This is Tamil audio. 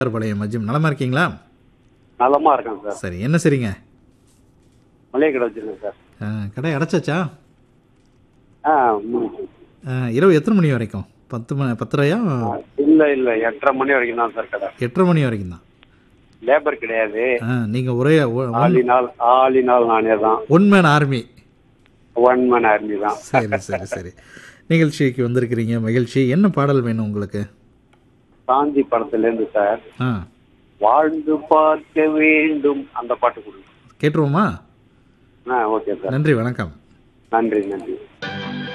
பாளையம் மஜிம் நலமா இருக்கீங்களா நலமா இருக்கேன் சார் சரி என்ன சரிங்க மளிகை கடை வச்சிருக்கேன் சார் ஆ, கடை அடைச்சாச்சா ஆ முடிஞ்சு. ஆ, இரவு எத்தனை மணி வரைக்கும் பத்து மணி பத்தரையா இல்ல இல்ல எட்டரை மணி வரைக்கும் தான் சார் கடை எட்டரை மணி வரைக்கும் தான் லேபர் கிடையாது ஆ, நீங்க ஒரே ஆளினால் ஆளினால் நானே தான் one man army one man army தான் சரி சரி சரி நிகழ்ச்சிக்கு வந்திருக்கிறீங்க மகிழ்ச்சி என்ன பாடல் வேணும் உங்களுக்கு சாந்தி படத்துல இருந்து சார் ஆ வாழ்ந்து பார்க்க வேண்டும் அந்த பாட்டு கொடுங்க கேட்டுருவோமா ஆ ஓகே சார் நன்றி வணக்கம் நன்றி நன்றி